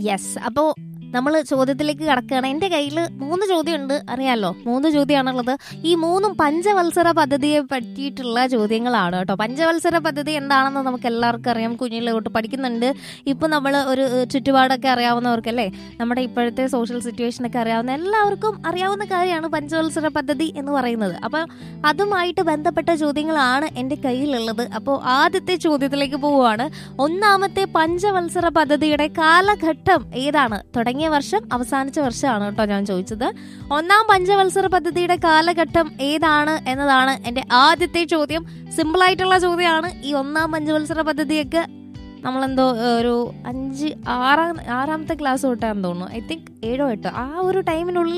yes അപ്പോൾ നമ്മൾ ചോദ്യത്തിലേക്ക് കടക്കുകയാണ് എൻ്റെ കയ്യിൽ മൂന്ന് ചോദ്യമുണ്ട് അറിയാലോ മൂന്ന് ചോദ്യമാണുള്ളത് ഈ മൂന്നും പഞ്ചവത്സര പദ്ധതിയെ പറ്റിയിട്ടുള്ള ചോദ്യങ്ങളാണ് കേട്ടോ പഞ്ചവത്സര പദ്ധതി എന്താണെന്ന് നമുക്ക് എല്ലാവർക്കും അറിയാം കുഞ്ഞിലെ തൊട്ട് പഠിക്കുന്നുണ്ട് ഇപ്പം നമ്മൾ ഒരു ഏഹ്, ചുറ്റുപാടൊക്കെ അറിയാവുന്നവർക്കല്ലേ നമ്മുടെ ഇപ്പോഴത്തെ സോഷ്യൽ സിറ്റുവേഷനൊക്കെ അറിയാവുന്ന എല്ലാവർക്കും അറിയാവുന്ന കാര്യമാണ് പഞ്ചവത്സര പദ്ധതി എന്ന് പറയുന്നത് അപ്പോൾ അതുമായിട്ട് ബന്ധപ്പെട്ട ചോദ്യങ്ങളാണ് എൻ്റെ കയ്യിലുള്ളത് അപ്പോൾ ആദ്യത്തെ ചോദ്യത്തിലേക്ക് പോവുകയാണ് ഒന്നാമത്തെ പഞ്ചവത്സര പദ്ധതിയുടെ കാലഘട്ടം ഏതാണ് തുടങ്ങിയ വർഷം അവസാനിച്ച വർഷമാണ് കേട്ടോ ഞാൻ ചോദിച്ചത് ഒന്നാം പഞ്ചവത്സര പദ്ധതിയുടെ കാലഘട്ടം ഏതാണ് എന്നതാണ് എൻ്റെ ആദ്യത്തെ ചോദ്യം സിമ്പിൾ ആയിട്ടുള്ള ചോദ്യമാണ് ഈ ഒന്നാം പഞ്ചവത്സര പദ്ധതിയൊക്കെ നമ്മളെന്തോ ഏഹ്, ഒരു അഞ്ച് ആറാം ആറാമത്തെ ക്ലാസ് തൊട്ടാന്ന് തോന്നുന്നു ഐ തിങ്ക് ഏഴോ എട്ടോ ആ ഒരു ടൈമിനുള്ളിൽ